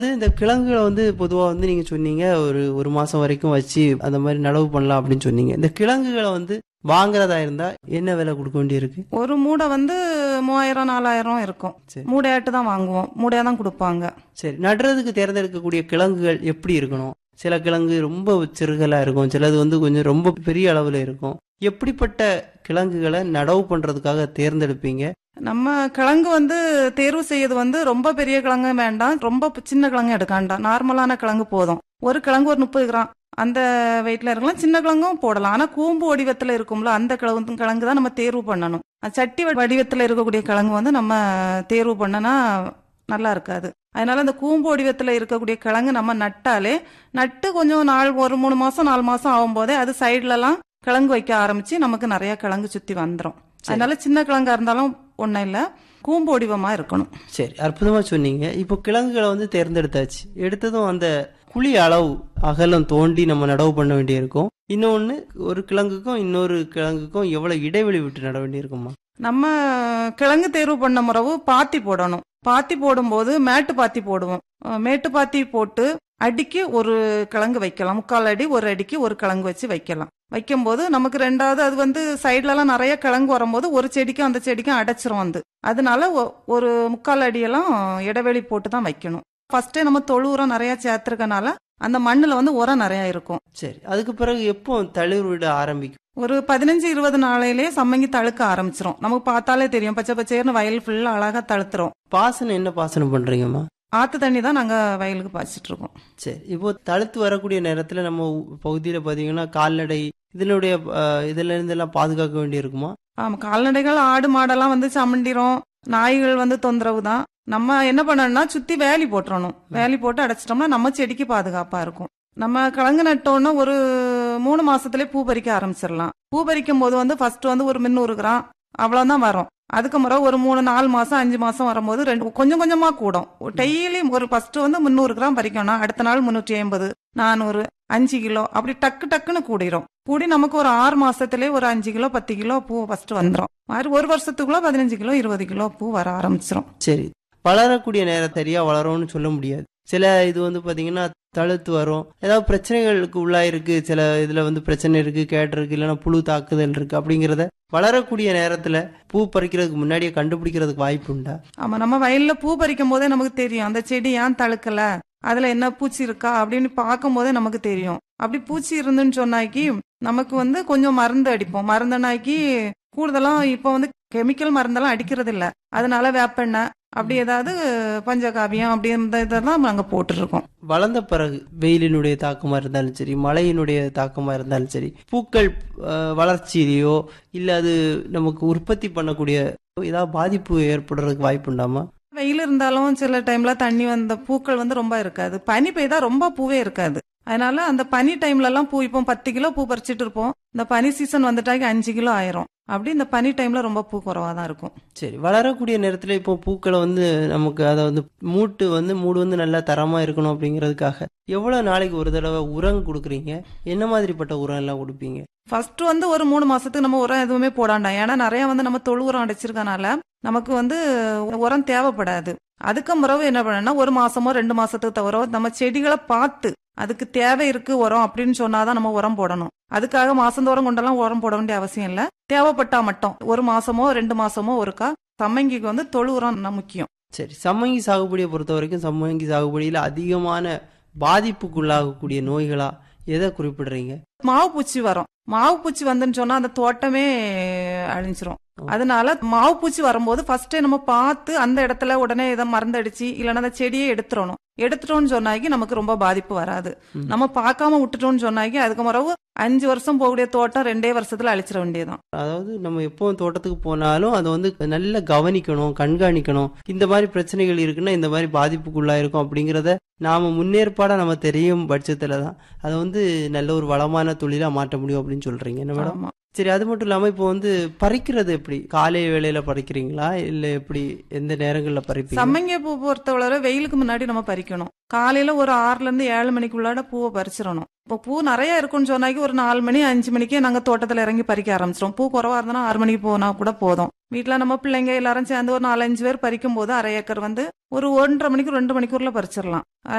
அது இந்த கிழங்குகளை வந்து பொதுவா வந்து நீங்க சொன்னீங்க ஒரு ஒரு மாசம் வரைக்கும் வச்சு அந்த மாதிரி நடவு பண்ணலாம் அப்படின்னு சொன்னீங்க இந்த கிழங்குகளை வந்து வாங்குறதா இருந்தா என்ன விலை கொடுக்க வேண்டியிருக்கு ஒரு மூடை வந்து மூவாயிரம் நாலாயிரம் இருக்கும் சரி. மூடையாட்டு தான் வாங்குவோம் மூடையா தான் கொடுப்பாங்க சரி நடுறதுக்கு தேர்ந்தெடுக்கக்கூடிய கிழங்குகள் எப்படி இருக்கணும் சில கிழங்கு ரொம்ப சிறுகலா இருக்கும் சிலது வந்து கொஞ்சம் ரொம்ப பெரிய அளவுல இருக்கும் எப்படிப்பட்ட கிழங்குகளை நடவு பண்றதுக்காக தேர்ந்தெடுப்பீங்க நம்ம கிழங்கு வந்து தேர்வு செய்யறது வந்து ரொம்ப பெரிய கிழங்கு வேண்டாம் ரொம்ப சின்ன கிழங்கு எடுக்க வேண்டாம் நார்மலான கிழங்கு போதும் ஒரு கிழங்கு ஒரு முப்பது கிராம் அந்த வெயிட்ல இருக்கலாம் சின்ன கிழங்கும் போடலாம் ஆனா கூம்பு வடிவத்துல இருக்கும்ல அந்த கிழங்கு கிழங்கு தான் நம்ம தேர்வு பண்ணணும் அது சட்டி வடிவத்துல இருக்கக்கூடிய கிழங்கு வந்து நம்ம தேர்வு பண்ணனா நல்லா இருக்காது அதனால அந்த கூம்பு வடிவத்துல இருக்கக்கூடிய கிழங்கு நம்ம நட்டாலே நட்டு கொஞ்சம் நாள் ஒரு மூணு மாசம் நாலு மாசம் ஆகும்போதே அது சைடுல எல்லாம் கிழங்கு வைக்க ஆரம்பிச்சு நமக்கு நிறைய கிழங்கு சுத்தி வந்துரும் அதனால சின்ன கிழங்கா இருந்தாலும் ஒண்ணும் இல்ல கூம்பு வடிவமா இருக்கணும் சரி அற்புதமா சொன்னீங்க இப்போ கிழங்குகளை வந்து தேர்ந்தெடுத்தாச்சு எடுத்ததும் அந்த குழி அளவு அகலம் தோண்டி நம்ம நடவு பண்ண வேண்டியிருக்கும் இன்னொன்னு ஒரு கிழங்குக்கும் இன்னொரு கிழங்குக்கும் எவ்வளவு இடைவெளி விட்டு நட வேண்டியிருக்குமா நம்ம கிழங்கு தேர்வு பண்ண முறவு பாத்தி போடணும் பாத்தி போடும்போது மேட்டு பாத்தி போடுவோம் அஹ் மேட்டு பாத்தி போட்டு அடிக்கு ஒரு கிழங்கு வைக்கலாம் முக்கால் அடி ஒரு அடிக்கு ஒரு கிழங்கு வச்சு வைக்கலாம் வைக்கும்போது நமக்கு ரெண்டாவது அது வந்து சைட்ல எல்லாம் நிறைய கிழங்கு வரும்போது ஒரு செடிக்கும் அந்த செடிக்கும் அடைச்சிரும் வந்து அதனால ஒ- ஒரு முக்கால் அடியெல்லாம் இடைவெளி போட்டு தான் வைக்கணும் ஃபர்ஸ்டே நம்ம தொழு உரம் நிறைய சேர்த்துருக்கனால அந்த மண்ணுல வந்து உரம் நிறைய இருக்கும் சரி அதுக்கு பிறகு எப்போ தளிர் விட ஆரம்பிக்கும் ஒரு பதினஞ்சு இருபது நாளையிலேயே சம்மங்கி தழுக்க ஆரம்பிச்சிரும் நமக்கு பார்த்தாலே தெரியும் பச்சை பச்சையர்னு வயல் ஃபுல்லா அழகா தழுத்துரும் பாசனம் என்ன பாசனம் பண்றீங்கம்மா ஆத்து தண்ணி தான் நாங்க வயலுக்கு பாய்ச்சிட்டு இருக்கோம் சரி இப்போ தழுத்து வரக்கூடிய நேரத்துல நம்ம ஊ- பகுதியில பாத்தீங்கன்னா கால்நடை இதனுடைய அஹ், இதுல இருந்து எல்லாம் பாதுகாக்க வேண்டியிருக்குமா ஆமா கால்நடைகள் ஆடு மாடெல்லாம் வந்து சமண்டிரும் நாய்கள் வந்து தொந்தரவு தான் நம்ம என்ன பண்ணணும்னா சுத்தி வேலி போட்டுறணும் வேலி போட்டு அடைச்சிட்டோம்னா நம்ம செடிக்கு பாதுகாப்பா இருக்கும் நம்ம கிழங்கு நட்டோன்னா ஒரு மூணு மாசத்துலயே பூ பறிக்க ஆரம்பிச்சிடலாம் பூ பறிக்கும் போது வந்து ஃபர்ஸ்ட் வந்து ஒரு முந்நூறு கிராம் அவ்வளவுதான் வரும் அதுக்கு முறை ஒரு மூணு நாலு மாசம் அஞ்சு மாசம் வரும்போது ரெண்டு கொஞ்சம் கொஞ்சமா கூடும் டெய்லி ஒரு ஃபர்ஸ்ட் வந்து முந்நூறு கிராம் பறிக்கணும் அடுத்த நாள் முன்னூற்றி ஐம்பது நானூறு அஞ்சு கிலோ அப்படி டக்கு டக்குன்னு கூடிரும் கூடி நமக்கு ஒரு ஆறு மாசத்துலயே ஒரு அஞ்சு கிலோ பத்து கிலோ பூ ஃபர்ஸ்ட் வந்துரும் மாதிரி ஒரு வருஷத்துக்குள்ள பதினஞ்சு கிலோ இருபது கிலோ பூ வர ஆரம்பிச்சிரும் சரி வளரக்கூடிய நேரம் சரியா வளரும்னு சொல்ல முடியாது சில இது வந்து பாத்தீங்கன்னா தழுத்து வரும் ஏதாவது பிரச்சனைகளுக்கு உள்ளாயிருக்கு சில இதுல வந்து பிரச்சனை இருக்கு கேட் இருக்கு இல்லைன்னா புழு தாக்குதல் இருக்கு அப்படிங்கறத வளரக்கூடிய நேரத்துல பூ பறிக்கிறதுக்கு முன்னாடியே கண்டுபிடிக்கிறதுக்கு வாய்ப்பு உண்டா ஆமா நம்ம வயல்ல பூ பறிக்கும் போதே நமக்கு தெரியும் அந்த செடி ஏன் தழுக்கல அதுல என்ன பூச்சி இருக்கா அப்படின்னு பார்க்கும் போதே நமக்கு தெரியும் அப்படி பூச்சி இருந்துன்னு சொன்னாக்கி நமக்கு வந்து கொஞ்சம் மருந்து அடிப்போம் மருந்துனாக்கி கூடுதலா இப்ப வந்து கெமிக்கல் மருந்தெல்லாம் அடிக்கிறது இல்ல அதனால வேப்பெண்ணெய் அப்படி ஏதாவது பஞ்சகாவியம் அப்படி இந்த இதெல்லாம் நாங்க போட்டுட்டு இருக்கோம் வளர்ந்த பிறகு வெயிலினுடைய தாக்கமா இருந்தாலும் சரி மழையினுடைய தாக்கமா இருந்தாலும் சரி பூக்கள் அஹ், வளர்ச்சியிலையோ இல்ல அது நமக்கு உற்பத்தி பண்ணக்கூடிய ஏதாவது பாதிப்பு ஏற்படுறதுக்கு வாய்ப்பு உண்டாமா வெயில் இருந்தாலும் சில டைம்ல தண்ணி வந்த பூக்கள் வந்து ரொம்ப இருக்காது பனி பெய்தா ரொம்ப பூவே இருக்காது அதனால அந்த பனி டைம்ல எல்லாம் பூ இப்போ பத்து கிலோ பூ பறிச்சிட்டு இருப்போம் இந்த பனி சீசன் வந்துட்டாக்கி அஞ்சு கிலோ ஆயிரும் அப்படி இந்த பனி டைம்ல ரொம்ப பூ குறவா தான் இருக்கும் சரி வளரக்கூடிய நேரத்துல இப்போ பூக்களை வந்து நமக்கு அதை வந்து மூட்டு வந்து மூடு வந்து நல்லா தரமா இருக்கணும் அப்படிங்கிறதுக்காக எவ்வளவு நாளைக்கு ஒரு தடவை உரம் கொடுக்குறீங்க என்ன மாதிரிப்பட்ட உரம் எல்லாம் கொடுப்பீங்க ஃபர்ஸ்ட் வந்து ஒரு மூணு மாசத்துக்கு நம்ம உரம் எதுவுமே போடாண்டாம் ஏன்னா நிறைய வந்து நம்ம தொழு உரம் அடைச்சிருக்கனால நமக்கு வந்து உரம் தேவைப்படாது அதுக்கு பிறகு என்ன பண்ணணும்னா ஒரு மாசமோ ரெண்டு மாசத்துக்கு தவிர நம்ம செடிகளை பார்த்து அதுக்கு தேவை இருக்கு உரம் அப்படின்னு சொன்னாதான் நம்ம உரம் போடணும் அதுக்காக மாசந்தோறும் கொண்டெல்லாம் உரம் போட வேண்டிய அவசியம் இல்ல தேவைப்பட்டா மட்டும் ஒரு மாசமோ ரெண்டு மாசமோ ஒருக்கா சம்மங்கிக்கு வந்து தொழு உரம் ந- முக்கியம் சரி சம்மங்கி சாகுபடியை பொறுத்த வரைக்கும் சம்மங்கி சாகுபடியில அதிகமான பாதிப்புக்குள்ளாகக்கூடிய நோய்களா எதை குறிப்பிடுறீங்க மாவு பூச்சி வரும் மாவு பூச்சி வந்துன்னு சொன்னா அந்த தோட்டமே அழிஞ்சிரும் அதனால மாவு பூச்சி வரும்போது ஃபர்ஸ்ட் நம்ம பார்த்து அந்த இடத்துல உடனே இதை மருந்தடிச்சு இல்லைன்னா அந்த செடியை எடுத்துடணும் எடுத்துட்டோம்னு சொன்னாக்கி நமக்கு ரொம்ப பாதிப்பு வராது ம். நம்ம பார்க்காம விட்டுட்டோம்னு சொன்னாக்கி அதுக்கு பிறகு அஞ்சு வருஷம் போகக்கூடிய தோட்டம் ரெண்டே வருஷத்துல அழிச்சிட வேண்டியதுதான் அதாவது நம்ம எப்போ தோட்டத்துக்கு போனாலும் அதை வந்து நல்லா கவனிக்கணும் கண்காணிக்கணும் இந்த மாதிரி பிரச்சனைகள் இருக்குன்னா இந்த மாதிரி பாதிப்புக்குள்ளா இருக்கும் அப்படிங்கிறத நாம முன்னேற்பாடா நம்ம தெரியும் பட்சத்துல தான் அதை வந்து நல்ல ஒரு வளமான தொழிலா மாற்ற முடியும் அப்படின்னு சொல்றீங்க என்ன மேடம் ஆமா சரி அது மட்டும் இல்லாம இப்போ வந்து பறிக்கிறது எப்படி காலை வேளையில பறிக்கிறீங்களா இல்ல எப்படி எந்த நேரங்கள்ல பறிப்பீங்க சம்மங்கிய பூ பொறுத்தவரை வெயிலுக்கு முன்னாடி நம்ம பறிக்கணும் காலையில ஒரு ஆறுல இருந்து ஏழு மணிக்குள்ளாட பூவை பறிச்சிடணும் இப்போ பூ நிறைய இருக்குன்னு சொன்னாக்கி ஒரு நாலு மணி அஞ்சு மணிக்கே நாங்க தோட்டத்துல இறங்கி பறிக்க ஆரம்பிச்சிடும் பூ குறவா இருந்தனா ஆறு மணிக்கு போனா கூட போதும் வீட்டுல நம்ம பிள்ளைங்க எல்லாரும் சேர்ந்து ஒரு நாலஞ்சு பேர் பறிக்கும் போது அரை ஏக்கர் வந்து ஒரு ஒன்றரை மணிக்கு ரெண்டு மணிக்கூர்ல பறிச்சிடலாம்